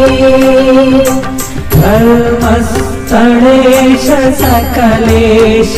धर्मस्थळेश सकलेश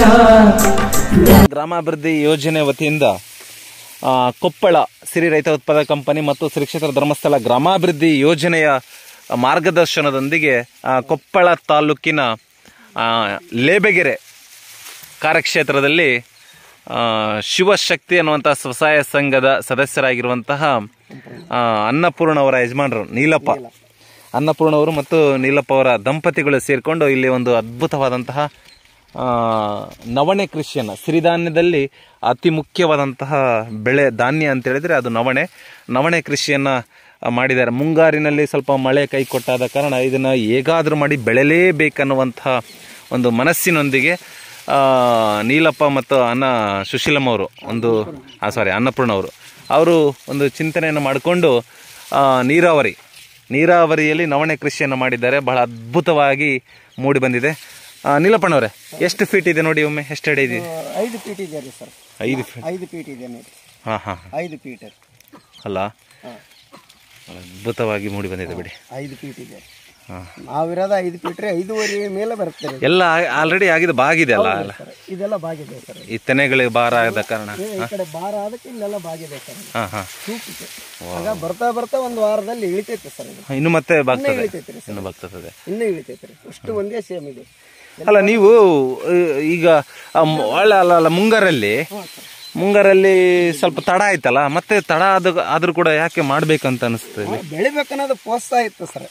ಗ್ರಾಮಾಭಿವೃದ್ಧಿ ಯೋಜನೆ ವತಿಯಿಂದ ಆ, ಕೊಪ್ಪಳ ಸಿರಿ ರೈತ ಉತ್ಪಾದಕ ಕಂಪನಿ ಮತ್ತು ಶ್ರೀ ಕ್ಷೇತ್ರ ಧರ್ಮಸ್ಥಳ ಗ್ರಾಮಾಭಿವೃದ್ಧಿ ಯೋಜನೆಯ ಮಾರ್ಗದರ್ಶನದೊಂದಿಗೆ ಆ, ಕೊಪ್ಪಳ ತಾಲೂಕಿನ ಆ, ಲೇಬೆಗೆರೆ ಕಾರ್ಯಕ್ಷೇತ್ರದಲ್ಲಿ ಆ, ಶಿವಶಕ್ತಿ ಅನ್ನುವಂತಹ ಸ್ವಸಹಾಯ ಸಂಘದ ಸದಸ್ಯರಾಗಿರುವಂತಹ ಆ, ಅನ್ನಪೂರ್ಣ ಅವರ ಯಜಮಾನರು ನೀಲಪ್ಪ ಅನ್ನಪೂರ್ಣ ಅವರು ಮತ್ತು ನೀಲಪ್ಪ ಅವರ ದಂಪತಿಗಳು ಸೇರಿಕೊಂಡು ಇಲ್ಲಿ ಒಂದು ಅದ್ಭುತವಾದಂತಹ ಆ, ನವಣೆ ಕೃಷಿಯನ್ನು ಸಿರಿಧಾನ್ಯದಲ್ಲಿ ಅತಿ ಮುಖ್ಯವಾದಂತಹ ಬೆಳೆ ಧಾನ್ಯ ಅಂತ ಹೇಳಿದ್ರೆ ಅದು ನವಣೆ ನವಣೆ ಕೃಷಿಯನ್ನು ಮಾಡಿದ್ದಾರೆ ಮುಂಗಾರಿನಲ್ಲಿ ಸ್ವಲ್ಪ ಮಳೆ ಕೈ ಕೊಟ್ಟಾದ ಕಾರಣ ಇದನ್ನು ಹೇಗಾದರೂ ಮಾಡಿ ಬೆಳೆಯಲೇಬೇಕನ್ನುವಂತಹ ಒಂದು ಮನಸ್ಸಿನೊಂದಿಗೆ ಆ, ನೀಲಪ್ಪ ಮತ್ತು ಅನ್ನ ಸುಶೀಲಮ್ಮ ಅವರು ಒಂದು ಸಾರಿ ಅನ್ನಪೂರ್ಣ ಅವರು ಅವರು ಒಂದು ಚಿಂತನೆಯನ್ನು ಮಾಡಿಕೊಂಡು ಆ, ನೀರಾವರಿ ನೀರಾವರಿಯಲ್ಲಿ ನವಣೆ ಕೃಷಿಯನ್ನು ಮಾಡಿದ್ದಾರೆ ಬಹಳ ಅದ್ಭುತವಾಗಿ ಮೂಡಿ ಬಂದಿದೆ ಆ, ನೀಲಪ್ಪಣ್ಣವರೇ ಎಷ್ಟು ಫೀಟ್ ಇದೆ ನೋಡಿ ಒಮ್ಮೆ ಎಷ್ಟು ಅಡಿ ಇದೆ ಐದು ಫೀಟ್ ಇದೆ ರೀ ಸರ್ ಐದು ಫೀಟ್ ಐದು ಫೀಟ್ ಇದೆ ನೋಡಿ ಹಾಂ ಹಾಂ ಐದು ಫೀಟ್ ಅಲ್ಲ ಹಾ. ಬಹಳ ಅದ್ಭುತವಾಗಿ ಮೂಡಿ ಬಂದಿದೆ ಬಿಡಿ ಐದು ಫೀಟ್ ಇದೆ ಹಾಂ ನಾವಿರೋದ ಐದು ಫೀಟ್ ರೀ ಐದೂವರೆ ಮೇಲೆ ಬರುತ್ತೆ ರೀ ಎಲ್ಲ ಆಲ್ರೆಡಿ ಆಗಿದೆ ಬಾಗಿದೆ ಅಲ್ಲ ಅಲ್ಲ ಸರ್ ಇದೆಲ್ಲ ಬಾಗಿದೆ ಸರ್ ಈ ತೆನೆಗಳಿಗೆ ಭಾರ ಆದ ಕಾರಣ ಈ ಕಡೆ ಬಾರ ಅದಕ್ಕೆ ಇಲ್ಲೆಲ್ಲ ಬಾಗಿದೆ ಸರ್ ಹಾಂ ಹಾಂ ತೂಕಕ್ಕೆ ಆಗ ಬರ್ತಾ ಬರ್ತಾ ಒಂದು ವಾರದಲ್ಲಿ ಇಳಿತೈತೆ ಸರ್ ಇದು ಇನ್ನು ಮತ್ತೆ ಬಾಗ್ತದೆ ಇಳಿತೈತೆ ರೀ ಇನ್ನು ಬಾಗ್ತದೆ ಇನ್ನೂ ಇಳಿತೈತೆ ರೀ ಅಷ್ಟು ಒಂದೇ ಸೇಮ್ ಇದೆ ಅಲ್ಲ ನೀವು ಆ, ಈಗ ಆ ಮ- ಒಳ್ಳೆ ಅಲ್ಲ ಅಲ್ಲ ಮುಂಗಾರಲ್ಲಿ ಮುಂಗಾರಲ್ಲಿ ಸ್ವಲ್ಪ ತಡ ಆಯ್ತಲ್ಲ ಮತ್ತೆ ತಡ ಆದ ಆದ್ರೂ ಕೂಡ ಯಾಕೆ ಮಾಡ್ಬೇಕಂತ ಅನಿಸ್ತದೆ ನಾವು ಬೆಳಿಬೇಕನ್ನೋದು ಪ್ರೋತ್ಸಾಹ ಇತ್ತು ಸರ್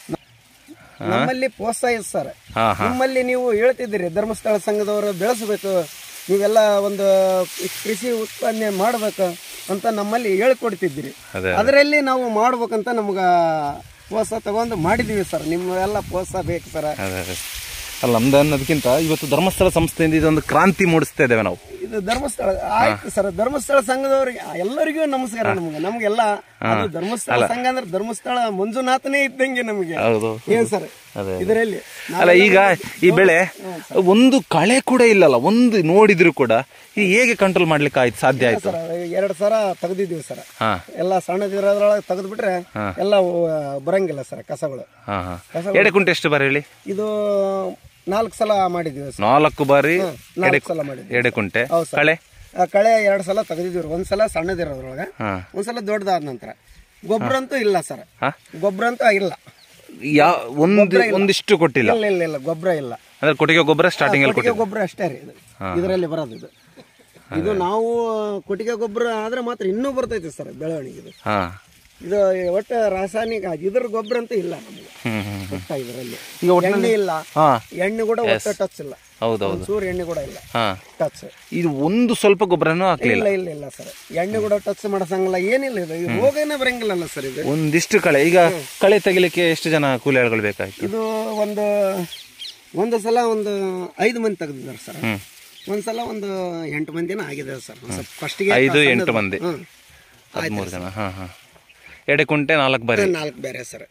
ನಮ್ಮಲ್ಲಿ ಪ್ರೋತ್ಸಾಹ ಇತ್ತು ಸರ್ ಹಾ ಹಾ ನಿಮ್ಮಲ್ಲಿ ನೀವು ಹೇಳ್ತಿದ್ದೀರಿ ಧರ್ಮಸ್ಥಳ ಸಂಘದವರು ಬೆಳೆಸಬೇಕು ನೀವೆಲ್ಲ ಒಂದು ಕೃಷಿ ಉತ್ಪಾದನೆ ಮಾಡಬೇಕು ಅಂತ ನಮ್ಮಲ್ಲಿ ಹೇಳ್ಕೊಡ್ತಿದ್ದೀರಿ ಅದೇ ಅದರಲ್ಲಿ ನಾವು ಮಾಡ್ಬೇಕಂತ ನಮ್ಗೆ ಪ್ರೋತ್ಸಾಹ ತಗೊಂಡು ಮಾಡಿದೀವಿ ಸರ್ ನಿಮ್ಮ ಎಲ್ಲ ಪ್ರೋತ್ಸಾಹ ಬೇಕು ಸರ್ ಅದೇ ಅದೇ ಅಲ್ಲ ನಮ್ದು ಅನ್ನೋದಕ್ಕಿಂತ ಇವತ್ತು ಧರ್ಮಸ್ಥಳ ಸಂಸ್ಥೆಯಿಂದ ಇದೊಂದು ಕ್ರಾಂತಿ ಮೂಡಿಸ್ತಾ ಇದ್ದೇವೆ ನಾವು ಇದು ಧರ್ಮಸ್ಥಳ ಆಯ್ತು ಸರ್ ಧರ್ಮಸ್ಥಳ ಸಂಘದವ್ರಿಗೆ ಎಲ್ಲರಿಗೂ ನಮಸ್ಕಾರ ನಮ್ಗೆ ನಮ್ಗೆಲ್ಲ ಅದು ಧರ್ಮಸ್ಥಳ ಸಂಘ ಅಂದ್ರೆ ಧರ್ಮಸ್ಥಳ ಮಂಜುನಾಥನೇ ಇದ್ದಂಗೆ ನಮಗೆ ಹೌದು ಏನ್ ಸರ್ ಅದೇ. ಇದರಲ್ಲಿ ಅಲ್ಲ ಈಗ ಈ ಬೆಳೆ ಒಂದು ಕಳೆ ಕೂಡ ಇಲ್ಲಲ್ಲ ಒಂದು ನೋಡಿದ್ರು ಕೂಡ ಈ ಹೇಗೆ ಕಂಟ್ರೋಲ್ ಮಾಡ್ಲಿಕ್ಕೆ ಆಯ್ತು ಸಾಧ್ಯ ಆಯ್ತು ಸರ್ ಎರಡು ಸರ ತೆಗ್ದಿದ್ದೀವಿ ಸರ್ ಹಾ ಎಲ್ಲ ಸಣ್ಣದಿರೋದ್ರೊಳಗೆ ತೆಗೆದ್ಬಿಟ್ರೆ ಎಲ್ಲ ಅವು ಬರಂಗಿಲ್ಲ ಸರ್ ಕಸಗಳು ಹಾ ಹಾ ಎಡೆ ಕುಂಟೆ ಎಷ್ಟು ಬಾರಿ ಹೇಳಿ ಇದು ನಾಲ್ಕು ಸಲ ಮಾಡಿದ್ದೀವಿ ಸರ್ ನಾಲ್ಕು ಬಾರಿ ನಾಲ್ಕು ಸಲ ಮಾಡಿದ್ದೀವಿ ಎಡೆ ಕುಂಟೆ ಹೌದು ಸರ್. ಕಳೆ ಆ ಕಳೆ ಎರಡು ಸಲ ತೆಗೆದಿದ್ದೀವಿ ಒಂದ್ಸಲ ಸಣ್ಣದಿರೋದ್ರೊಳಗೆ ಹಾ ಒಂದ್ಸಲ ದೊಡ್ಡದಾದ ನಂತರ ಗೊಬ್ಬರ ಅಂತೂ ಇಲ್ಲ ಸರ್ ಹಾ ಗೊಬ್ಬರ ಅಂತೂ ಇಲ್ಲ ಯಾ ಒಂದು ಒಂದಿಷ್ಟು ಕೊಟ್ಟಿಲ್ಲ ಇಲ್ಲ ಇಲ್ಲ ಇಲ್ಲ ಗೊಬ್ಬರ ಇಲ್ಲ ಅಂದ್ರೆ ಕೊಟ್ಟಿಗೆ ಗೊಬ್ಬರ ಸ್ಟಾರ್ಟಿಂಗ್ ಅಲ್ಲಿ ಕೊಟ್ಟಿಗೆ ಗೊಬ್ಬರ ಅಷ್ಟೇ ರೀ ಇದು ಇದರಲ್ಲಿ ಬರೋದು ಇದು ಇದು ನಾವು ಕೊಟ್ಟಿಗೆ ಗೊಬ್ಬರ ಆದ್ರೆ ಮಾತ್ರ ಇನ್ನೂ ಬರ್ತೈತೆ ಸರ್ ಬೆಳವಣಿಗೆ ಇದು ಹಾ ಇದು ಒಟ್ಟು ರಾಸಾಯನಿಕ ಇದ್ರ ಗೊಬ್ಬರ ಅಂತೂ ಇಲ್ಲ ನಮಗೆ ಹ್ಮ್ ಹ್ಮ್ ಒಟ್ಟ ಇದರಲ್ಲಿ ಈಗ ಎಣ್ಣೆ ಇಲ್ಲ ಹಾ ಎಣ್ಣೆ ಕೂಡ ಒಟ್ಟು ಟಚ್ ಇಲ್ಲ ಹೌದೌದು ಚೂರು ಎಣ್ಣೆ ಕೂಡ ಇಲ್ಲ ಹಾ ಟಚ್ ಇದು ಒಂದು ಸ್ವಲ್ಪ ಗೊಬ್ಬರನೂ ಹಾಕ್ಲಿಲ್ಲ ಇಲ್ಲ ಇಲ್ಲ ಇಲ್ಲ ಸರ್ ಎಣ್ಣೆ ಕೂಡ ಟಚ್ ಮಾಡಸಂಗಿಲ್ಲ ಏನಿಲ್ಲ ಇದು ಈ ರೋಗನೇ ಬರಂಗಿಲ್ಲಲ್ಲ ಸರ್ ಇದು ಒಂದಿಷ್ಟು ಕಳೆ ಈಗ ಕಳೆ ತೆಗಿಲಿಕ್ಕೆ ಎಷ್ಟು ಜನ ಕೂಲಿ ಆಳುಗಳು ಬೇಕಾಯ್ತು ಇದು ಒಂದು ಒಂದು ಸಲ ಒಂದು ಐದು ಮಂದಿ ತೆಗೆದಿದ್ದಾರೆ ಸರ್ ಹ್ಮ್ ಒಂದ್ಸಲ ಒಂದು ಎಂಟು ಮಂದಿನ ಆಗಿದೆ ಸರ್ ಫಸ್ಟಿಗೆ ಐದು ಎಂಟು ಮಂದಿ ಹ್ಮ್ ಹದಿಮೂರು ಜನ ಹಾ ಹಾ ಎಡೆ ಕುಂಟೆ ನಾಲ್ಕು ಬಾರಿ ನಾಲ್ಕು ಬೇರೆ ಸರ್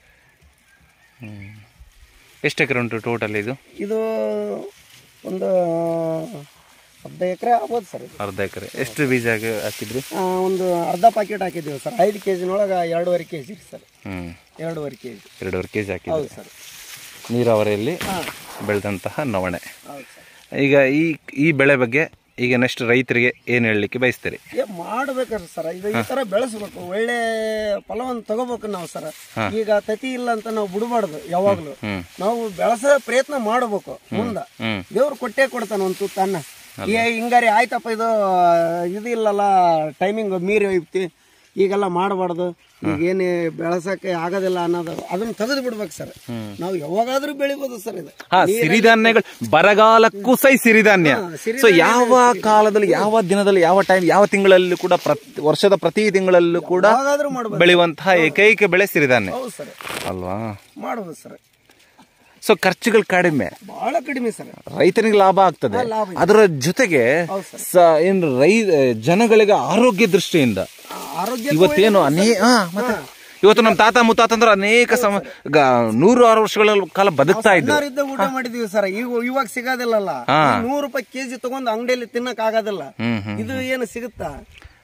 ಎಷ್ಟು ಎಕರೆ ಉಂಟು ಟೋಟಲ್ ಇದು ಇದು ಒಂದು ಅರ್ಧ ಎಕರೆ ಆಗ್ಬೋದು ಸರ್ ಇದು ಅರ್ಧ ಎಕರೆ ಎಷ್ಟು ಬೀಜ ಹಾಕಿ- ಹಾಕಿದ್ರಿ ಆ, ಒಂದು ಅರ್ಧ ಪಾಕೆಟ್ ಹಾಕಿದ್ದೀವಿ ಸರ್ ಐದು ಕೆ ಜಿನೊಳಗೆ ಎರಡೂವರೆ ಕೆ ಜಿ ಸರ್ ಹ್ಮ್ ಎರಡೂವರೆ ಕೆ ಜಿ ಎರಡೂವರೆ ಕೆ ಜಿ ಹಾಕಿದ್ರಿ ಹೌದು ಸರ್ ನೀರಾವರಿಯಲ್ಲಿ ಬೆಳೆದಂತಹ ನವಣೆ ಹೌದು ಸರ್ ಈಗ ಈ ಈ ಬೆಳೆ ಬಗ್ಗೆ ಈಗ ನೆಕ್ಸ್ಟ್ ರೈತರಿಗೆ ಏನು ಹೇಳಲಿಕ್ಕೆ ಬಯಸ್ತೀರಿ ಏ ಮಾಡ್ಬೇಕ್ರಿ ಸರ್ ಇದು ಈ ತರ ಬೆಳೆಸ್ಬೇಕು ಒಳ್ಳೆ ಫಲವನ್ನು ತಗೋಬೇಕು ನಾವು ಸರ್ ಈಗ ತತಿ ಇಲ್ಲ ಅಂತ ನಾವು ಬಿಡಬಾರ್ದು ಯಾವಾಗ್ಲೂ ಹ್ಮ್. ನಾವು ಬೆಳೆಸೋ ಪ್ರಯತ್ನ ಮಾಡಬೇಕು ಮುಂದ ಹ್ಮ್ ದೇವ್ರು ಕೊಟ್ಟೇ ಕೊಡ್ತಾನ ಒಂದು ತುತ್ತು ಅನ್ನ ಏ ಹಿಂಗಾರಿ ಆಯ್ತಪ್ಪ ಇದು ಇದು ಇಲ್ಲಲ್ಲ ಟೈಮಿಂಗ್ ಮೀರಿ ಹೋಯ್ತಿ ಈಗೆಲ್ಲ ಮಾಡಬಾರ್ದು ಈಗೇನು ಬೆಳೆಸಕ್ಕೆ ಆಗೋದಿಲ್ಲ ಅನ್ನೋದು ಅದನ್ನ ತೆಗೆದು ಬಿಡ್ಬೇಕು ಸರ್ ನಾವು ಯಾವಾಗಾದ್ರೂ ಬೆಳಿಬೋದು ಸರ್ ಇದು ಹಾ ಸಿರಿಧಾನ್ಯಗಳು ಬರಗಾಲಕ್ಕೂ ಸೈ ಸಿರಿಧಾನ್ಯ ಸೊ ಯಾವ ಕಾಲದಲ್ಲಿ ಯಾವ ದಿನದಲ್ಲಿ ಯಾವ ಟೈಮ್ ಯಾವ ತಿಂಗಳಲ್ಲೂ ಕೂಡ ಪ್ರತಿ ವರ್ಷದ ಪ್ರತಿ ತಿಂಗಳಲ್ಲೂ ಕೂಡ ಯಾವಾಗಾದ್ರೂ ಮಾಡ್ಬೋದು ಬೆಳೆಯುವಂತಹ ಏಕೈಕ ಬೆಳೆ ಸಿರಿಧಾನ್ಯ ಹೌದು ಸರ್ ಅಲ್ವಾ ಮಾಡ್ಬೋದು ಸರ್ ಸೊ ಖರ್ಚುಗಳು ಕಡಿಮೆ ಬಹಳ ಕಡಿಮೆ ಸರ್ ರೈತನಿಗೆ ಲಾಭ ಆಗ್ತದೆ ಲಾಭ ಅದರ ಜೊತೆಗೆ ಸ ಏನು ರೈ ಜನಗಳಿಗೆ ಆರೋಗ್ಯ ದೃಷ್ಟಿಯಿಂದ ಆರೋಗ್ಯ ಇವತ್ತೇನು ಅನೇ ಹಾ ಮತ್ತೆ ಇವತ್ತು ನಮ್ಮ ತಾತ ಮುತ್ತಾತಂದ್ರೆ ಅನೇಕ ಸಮ ಗ- ನೂರು ಆರು ವರ್ಷಗಳ ಕಾಲ ಬದುಕ್ತಾ ಇದ್ರು ಇದ್ದ ಊಟ ಮಾಡಿದೀವಿ ಸರ್ ಈಗ ಇವಾಗ ಸಿಗೋದಿಲ್ಲಲ್ಲ ಹಾ. ನೂರು ರೂಪಾಯಿ ಕೆಜಿ ತಗೊಂಡು ಅಂಗಡಿಯಲ್ಲಿ ತಿನ್ನಕ್ ಆಗೋದಿಲ್ಲ ಹ್ಮ್ ಹ್ಮ್ ಇದು ಏನು ಸಿಗುತ್ತಾ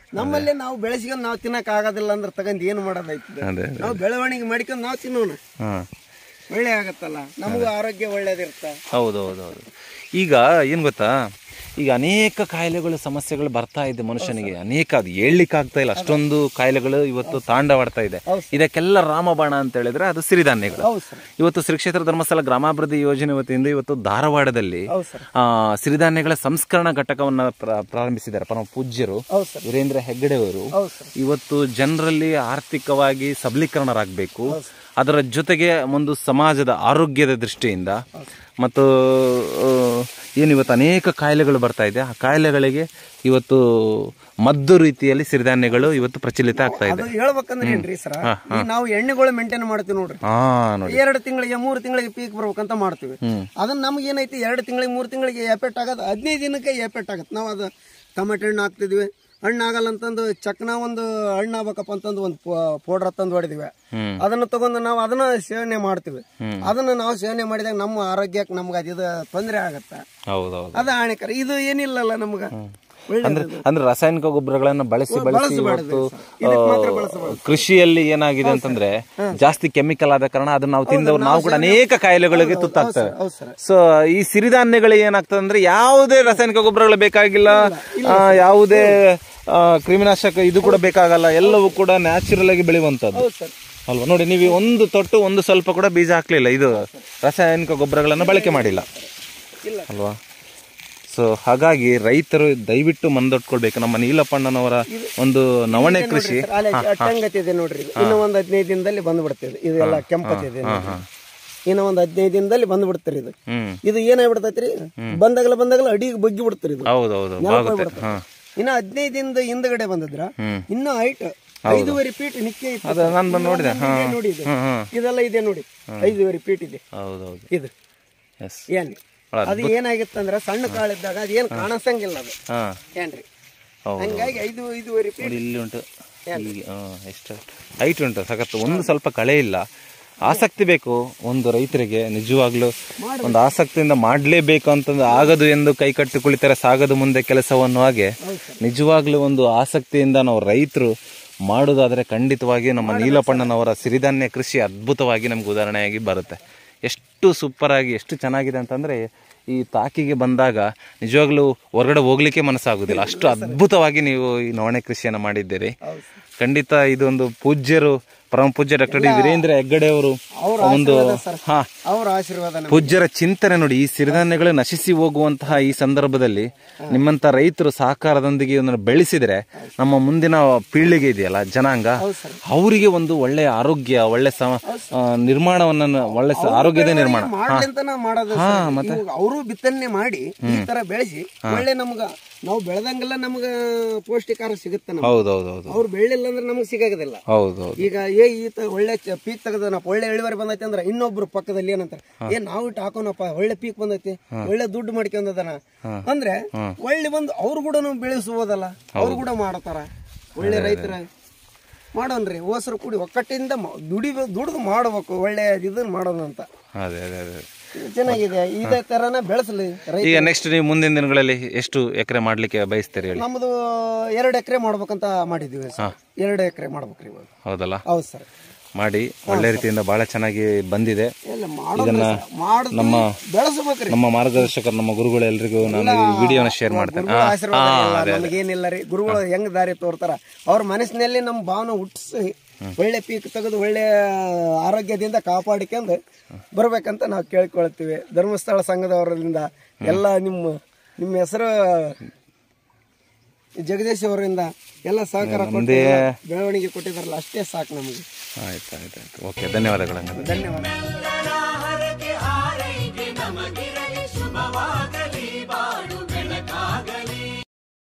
ನಮ್ಮಲ್ಲೇ ನಾವು ಬೆಳೆಸ್ಕೊಂಡು ನಾವು ತಿನ್ನಕ್ ಆಗೋದಿಲ್ಲ ಅಂದ್ರೆ ತಗೊಂಡ್ ಏನು ಮಾಡೋದೈತದೆ ಅದೇ ಅದೇ ನಾವು ಬೆಳವಣಿಗೆ ಮಾಡ್ಕೊಂಡು ನಾವು ತಿನ್ನೋಣ ಹಾಂ ಒಳ್ಳೆ ಆಗತ್ತಲ್ಲ ನಮಗೂ ಆರೋಗ್ಯ ಒಳ್ಳೇದಿರ್ತ ಹೌದು ಹೌದು ಹೌದು ಈಗ ಏನು ಗೊತ್ತಾ ಈಗ ಅನೇಕ ಕಾಯಿಲೆಗಳು ಸಮಸ್ಯೆಗಳು ಬರ್ತಾ ಇದೆ ಮನುಷ್ಯನಿಗೆ ಅನೇಕ ಅದು ಹೇಳಲಿಕ್ಕೆ ಆಗ್ತಾ ಇಲ್ಲ ಅಷ್ಟೊಂದು ಕಾಯಿಲೆಗಳು ಇವತ್ತು ತಾಂಡವಾಡ್ತಾ ಇದೆ ಇದಕ್ಕೆಲ್ಲ ರಾಮಬಾಣ ಅಂತ ಹೇಳಿದ್ರೆ ಅದು ಸಿರಿಧಾನ್ಯಗಳು ಹೌದು ಸರ್ ಇವತ್ತು ಶ್ರೀ ಕ್ಷೇತ್ರ ಧರ್ಮಸ್ಥಳ ಗ್ರಾಮಾಭಿವೃದ್ಧಿ ಯೋಜನೆ ವತಿಯಿಂದ ಇವತ್ತು ಧಾರವಾಡದಲ್ಲಿ ಹೌದು ಸರ್ ಆ, ಸಿರಿಧಾನ್ಯಗಳ ಸಂಸ್ಕರಣಾ ಘಟಕವನ್ನ ಪ್ರ- ಪ್ರಾರಂಭಿಸಿದ್ದಾರೆ ಪರಮ ಪೂಜ್ಯರು ಹೌದು ಸರ್ ವೀರೇಂದ್ರ ಹೆಗ್ಗಡೆ ಅವರು ಹೌದು ಸರ್ ಇವತ್ತು ಜನರಲ್ಲಿ ಆರ್ಥಿಕವಾಗಿ ಸಬಲೀಕರಣರಾಗಬೇಕು ಅದರ ಜೊತೆಗೆ ಒಂದು ಸಮಾಜದ ಆರೋಗ್ಯದ ದೃಷ್ಟಿಯಿಂದ ಮತ್ತು ಆ, ಏನು ಇವತ್ತು ಅನೇಕ ಕಾಯಿಲೆಗಳು ಬರ್ತಾ ಇದೆ ಆ ಕಾಯಿಲೆಗಳಿಗೆ ಇವತ್ತು ಮದ್ದು ರೀತಿಯಲ್ಲಿ ಸಿರಿಧಾನ್ಯಗಳು ಇವತ್ತು ಪ್ರಚಲಿತ ಆಗ್ತಾ ಇದೆ ಅದು ಹೇಳ್ಬೇಕಂದ್ರೆ ಏನ್ರಿ ಸರ್ ಈಗ ನಾವು ಎಣ್ಣೆಗಳು ಮೇಂಟೈನ್ ಮಾಡ್ತೀವಿ ನೋಡ್ರಿ ಹಾ ನೋಡಿ ಎರಡು ತಿಂಗಳಿಗೆ ಮೂರು ತಿಂಗಳಿಗೆ ಪೀಕ್ ಬರ್ಬೇಕಂತ ಮಾಡ್ತೀವಿ ಅದನ್ನ ನಮ್ಗೆ ಏನೈತಿ ಎರಡು ತಿಂಗಳಿಗೆ ಮೂರು ತಿಂಗಳಿಗೆ ಎಫೆಕ್ಟ್ ಆಗೋದು ಹದಿನೈದು ದಿನಕ್ಕೆ ಎಫೆಕ್ಟ್ ಆಗತ್ತೆ ನಾವು ಅದು ಟಮಾಟೆ ಹಣ್ಣು ಹಾಕ್ತಿದ್ವಿ ಹಣ್ಣು ಆಗಲ್ಲ ಅಂತಂದು ಚಕ್ನ ಒಂದು ಹಣ್ಣು ಆಗ್ಬೇಕಪ್ಪ ಅಂತಂದು ಒಂದು ಪೌಡರ್ ತಂದು ಹೊಡಿದಿವಿ ಹ್ಮ್. ಅದನ್ನ ತಗೊಂಡು ನಾವು ಅದನ್ನ ಸೇವನೆ ಮಾಡ್ತೀವಿ ಅದನ್ನ ನಾವು ಸೇವನೆ ಮಾಡಿದಾಗ ನಮ್ಮ ಆರೋಗ್ಯಕ್ಕೆ ನಮ್ಗೆ ಅದು ತೊಂದರೆ ಆಗತ್ತೆ ಹೌದೌದು ಅದ ಹಾನಿಕರ ಇದು ಏನಿಲ್ಲಲ್ಲ ನಮ್ಗ ಒಳ್ಳೆ ಅಂದ್ರೆ ಅಂದ್ರೆ ರಾಸಾಯನಿಕ ಗೊಬ್ಬರಗಳನ್ನ ಬಳಸಿ ಬಳಸಿ ಬಳಸಬಾರ್ದು ಇವತ್ತು ಇದಕ್ಕೆ ಮಾತ್ರ ಆ, ಬಳಸಬಾರ್ದು. ಕೃಷಿಯಲ್ಲಿ ಏನಾಗಿದೆ ಅಂತಂದ್ರೆ ಜಾಸ್ತಿ ಕೆಮಿಕಲ್ ಆದ ಕಾರಣ ಅದನ್ನ ನಾವು ತಿಂದವ್ರು ನಾವು ಕೂಡ ಅನೇಕ ಕಾಯಿಲೆಗಳಿಗೆ ತುತ್ತಾಗ್ತವೆ ಹೌದು ಸರ್ ಸೊ ಈ ಸಿರಿಧಾನ್ಯಗಳು ಏನಾಗ್ತದೆ ಅಂದ್ರೆ ಯಾವುದೇ ರಾಸಾಯನಿಕ ಗೊಬ್ಬರಗಳು ಬೇಕಾಗಿಲ್ಲ ಆ, ಯಾವುದೇ ಆ, ಕ್ರಿಮಿನಾಶಕ ಇದು ಕೂಡ ಬೇಕಾಗಲ್ಲ ಎಲ್ಲವೂ ಕೂಡ ನ್ಯಾಚುರಲ್ ಆಗಿ ಬೆಳೆಯುವಂತದ್ದು ಹೌದು ಸರ್ ಅಲ್ವಾ ನೋಡಿ ನೀವು ಒಂದು ತೊಟ್ಟು ಒಂದು ಸ್ವಲ್ಪ ಕೂಡ ಬೀಜ ಹಾಕ್ಲಿಲ್ಲ ಇದು ರಾಸಾಯನಿಕ ಗೊಬ್ಬರಗಳನ್ನು ಬಳಕೆ ಮಾಡಿಲ್ಲ ಇಲ್ಲ. ಅಲ್ವಾ ಸೊ ಹಾಗಾಗಿ ರೈತರು ದಯವಿಟ್ಟು ಮಂದೊಟ್ಕೊಳ್ಬೇಕು ನಮ್ಮ ನೀಲಪ್ಪಣ್ಣನವರ ಒಂದು ನವಣೆ ಕೃಷಿ ಸರ್, ಅಲ್ಲೇ ಅಟ್ಟಂಗತಿ ಇದೆ ನೋಡ್ರಿ ಇದು. ಇನ್ನು ಒಂದು ಹದಿನೈದು ದಿನದಲ್ಲಿ ಬಂದ್ಬಿಡ್ತದೆ ಇದೆಲ್ಲ ಕೆಂಪತ್ತಿದೆ ನೋಡ್ರಿ. ಇನ್ನು ಒಂದು ಹದಿನೈದು ದಿನದಲ್ಲಿ ಬಂದ್ಬಿಡ್ತಾರೆ ಇದು ಹ್ಮ್ ಇದು ಏನಾಗ್ಬಿಡ್ತೈತ್ರಿ ಬಂದಾಗಲ ಬಂದಾಗಲ ಅಡಿಗೆ ಬಗ್ಗಿ ಬಿಡ್ತಾರೆ ಇದು ಹೌದೌದು ನೆಲಕ್ಕೆ ಬಾಗುತ್ತೆ ಹೋಗ್ಬಿಡ್ತದೆ. ಹಾ ಇನ್ನು ಹದಿನೈದು ದಿನದ ಹಿಂದ್ಗಡೆ ಬಂದಿದ್ರ ಹ್ಮ್. ಇನ್ನು ಹೈಟ್ ಐದೂವರೆ ಫೀಟ್ ನಿಕ್ಕೆ ಇತ್ತು ಅದು ನಾನು ಬಂದು ನೋಡಿದೆ ಹಾ ಇದೆ ನೋಡಿ ಇದು ಹ್ಮ್ ಹ್ಮ್ ಇದೆಲ್ಲ ಇದೆ ನೋಡಿ ಐದೂವರೆ ಫೀಟ್ ಇದೆ ಹೌದೌದು ಇದು ಎಸ್ ಏನ್ ಅದು ಏನಾಗಿತ್ತಂದ್ರ ಸಣ್ಣ ಕಾಳಿದ್ದಾಗ ಅದೇನ್ ಕಾಣಿಸಂಗಿಲ್ಲ ಅದು ಹಾ ಏನ್ರಿ ಹೌದು ಹಂಗಾಗಿ ಐದು ಐದೂವರೆ ಫೀಟ್ ನೋಡಿ ಇಲ್ಲಿ ಉಂಟು ಹೀಗೆ ಹಾ ಎಷ್ಟು ಹೈಟ್ ಉಂಟು ಸಖತ್ತು ಒಂದು ಸ್ವಲ್ಪ ಕಳೆ ಇಲ್ಲ ಆಸಕ್ತಿ ಬೇಕು ಒಂದು ರೈತರಿಗೆ ನಿಜವಾಗ್ಲೂ ಒಂದು ಆಸಕ್ತಿಯಿಂದ ಮಾಡಲೇಬೇಕು ಅಂತಂದು ಆಗದು ಎಂದು ಕೈ ಕಟ್ಟಿ ಕುಳಿತರೆ ಸಾಗದು ಮುಂದೆ ಕೆಲಸವನ್ನು ಹಾಗೆ ನಿಜವಾಗ್ಲೂ ಒಂದು ಆಸಕ್ತಿಯಿಂದ ನಾವು ರೈತರು ಮಾಡೋದಾದ್ರೆ ಖಂಡಿತವಾಗಿ ನಮ್ಮ ನೀಲಪಣ್ಣನವರ ಸಿರಿಧಾನ್ಯ ಕೃಷಿ ಅದ್ಭುತವಾಗಿ ನಮ್ಗೆ ಉದಾಹರಣೆಯಾಗಿ ಬರುತ್ತೆ ಎಷ್ಟು ಸೂಪರ್ ಆಗಿ ಎಷ್ಟು ಚೆನ್ನಾಗಿದೆ ಅಂತಂದ್ರೆ ಈ ತಾಕಿಗೆ ಬಂದಾಗ ನಿಜವಾಗ್ಲೂ ಹೊರಗಡೆ ಹೋಗ್ಲಿಕ್ಕೆ ಮನಸ್ಸಾಗುದಿಲ್ಲ ಅಷ್ಟು ಅದ್ಭುತವಾಗಿ ನೀವು ಈ ನವಣೆ ಕೃಷಿಯನ್ನು ಮಾಡಿದ್ದೀರಿ ಖಂಡಿತ ಇದೊಂದು ಪೂಜ್ಯರು ಪರಮ ಪೂಜ್ಯ ಡಾಕ್ಟರ್ ಡಿ ವೀರೇಂದ್ರ ಹೆಗ್ಗಡೆ ಅವರು ಒಂದು ಹಾ ಅವ್ರ ಆಶೀರ್ವಾದ ನಮ್ಗೆ. ಪೂಜ್ಯರ ಚಿಂತನೆ ನೋಡಿ ಈ ಸಿರಿಧಾನ್ಯಗಳು ನಶಿಸಿ ಹೋಗುವಂತಹ ಈ ಸಂದರ್ಭದಲ್ಲಿ ನಿಮ್ಮಂತ ರೈತರು ಸಹಕಾರದೊಂದಿಗೆ ಇದನ್ನು ಬೆಳೆಸಿದ್ರೆ ನಮ್ಮ ಮುಂದಿನ ಪೀಳಿಗೆ ಇದೆಯಲ್ಲ ಜನಾಂಗ ಅವರಿಗೆ ಒಂದು ಒಳ್ಳೆ ಆರೋಗ್ಯ ಒಳ್ಳೆ ಸಮ ಆ, ನಿರ್ಮಾಣವನ್ನ ಒಳ್ಳೆ ಸ- ಆರೋಗ್ಯದ ನಿರ್ಮಾಣ ಮಾಡ್ಲಿಂತನ ಮಾಡೋದು ಅವರು ಬಿತ್ತನೆ ಮಾಡಿ ಈ ತರ ಬೆಳೆಸಿ ಒಳ್ಳೆ ನಮ್ಗ ನಾವು ಬೆಳೆದಂಗೆಲ್ಲ ನಮ್ಗ ಪೌಷ್ಟಿಕಾರ ಸಿಗುತ್ತೆ ನಮ್ಗೆ ಹೌದೌದೌದು ಅವ್ರು ಬೆಳಿಲ್ಲ ಅಂದ್ರೆ ನಮ್ಗೆ ಸಿಗಾಗೋದಿಲ್ಲ ಹೌದೌದು ಈಗ ಏ ಈತ ಒಳ್ಳೆ ಚ- ಪೀಕ್ ತೆಗೆದನಪ್ಪ ಒಳ್ಳೆ ಇಳುವರಿ ಬಂದೈತೆ ಅಂದ್ರೆ ಇನ್ನೊಬ್ರು ಪಕ್ಕದಲ್ಲಿ ಏನಂತಾರೆ ಏನ್ ನಾವು ಇಟ್ಟು ಹಾಕೋನಪ್ಪ ಒಳ್ಳೆ ಪೀಕ್ ಬಂದೈತಿ ಒಳ್ಳೆ ದುಡ್ಡು ಮಾಡ್ಕೊಂಡದನ ಅಂದ್ರೆ ಒಳ್ಳೆ ಬಂದು ಅವ್ರು ಕೂಡ ಬೆಳೆಸುವುದಲ್ಲ ಅವ್ರು ಕೂಡ ಮಾಡತಾರ ಒಳ್ಳೆ ರೈತರ ಮಾಡೋನ್ರಿ ಹೋಸರು ಕೂಡಿ ಒಕ್ಕಟ್ಟಿಂದ ಮ- ದುಡಿ ದುಡಿದು ಮಾಡ್ಬೇಕು ಒಳ್ಳೆ ಇದನ್ನ ಮಾಡೋಣ ಅಂತ ಅದೇ ಅದೇ ಅದೇ ಚೆನ್ನಾಗಿದೆ ಇದೇ ತರನ ಬೆಳೆಸಲಿ ರೈತ ಈಗ ನೆಕ್ಸ್ಟ್ ನೀವು ಮುಂದಿನ ದಿನಗಳಲ್ಲಿ ಎಷ್ಟು ಎಕರೆ ಮಾಡ್ಲಿಕ್ಕೆ ಬಯಸ್ತೀರಿ ಹೇಳಿ ನಮ್ದು ಎರಡು ಎಕರೆ ಮಾಡ್ಬೇಕಂತ ಮಾಡಿದೀವಿ ಸರ್ ಎರಡು ಎಕರೆ ಮಾಡ್ಬೇಕ್ರಿ ಇವಾಗ ಹೌದಲ್ಲ ಹೌದು ಸರ್ ಮಾಡಿ ಒಳ್ಳೆ ರೀತಿಯಿಂದ ಬಹಳ ಚೆನ್ನಾಗಿ ಬಂದಿದೆ ಎಲ್ಲ ಮಾಡೋದು ಮಾಡುದು ನಮ್ಮ ಬೆಳೆಸ್ಬೇಕ್ರಿ ನಮ್ಮ ಮಾರ್ಗದರ್ಶಕರು ನಮ್ಮ ಗುರುಗಳು ಎಲ್ರಿಗೂ ನಾನು ಈ ವಿಡಿಯೋನ ಶೇರ್ ಮಾಡ್ತೇನೆ ಗುರುಗಳ ಆಶೀರ್ವಾದ ಇಲ್ಲ, ನಮಗೇನಿಲ್ಲ ರೀ ಗುರುಗಳು ಹೆಂಗ್ ದಾರಿ ತೋರ್ತಾರ ಅವ್ರ ಮನಸ್ಸಿನಲ್ಲಿ ನಮ್ಮ ಭಾವನೆ ಹುಟ್ಟಿಸಿ ಒಳ್ಳೆ ಪೀಕ್ ತೆಗೆದು ಒಳ್ಳೆ ಆರೋಗ್ಯದಿಂದ ಕಾಪಾಡಿಕೊಂಡು ಬರ್ಬೇಕಂತ ನಾವು ಕೇಳ್ಕೊಳ್ತೀವಿ ಧರ್ಮಸ್ಥಳ ಸಂಘದವರಿಂದ ಎಲ್ಲ ನಿಮ್ಮ ನಿಮ್ಮ ಹೆಸರು ಜಗದೀಶ್ ಅವರಿಂದ ಎಲ್ಲ ಸಹಕಾರ ಕೊಟ್ಟು ಎಲ್ಲ ಬೆಳವಣಿಗೆ ಕೊಟ್ಟಿದಾರಲ್ಲ ಅಷ್ಟೇ ಸಾಕು ನಮಗೆ ಆಯ್ತು ಆಯ್ತು ಆಯ್ತು ಓಕೆ ಧನ್ಯವಾದಗಳು ಹಂಗಾದ್ರೆ ಧನ್ಯವಾದ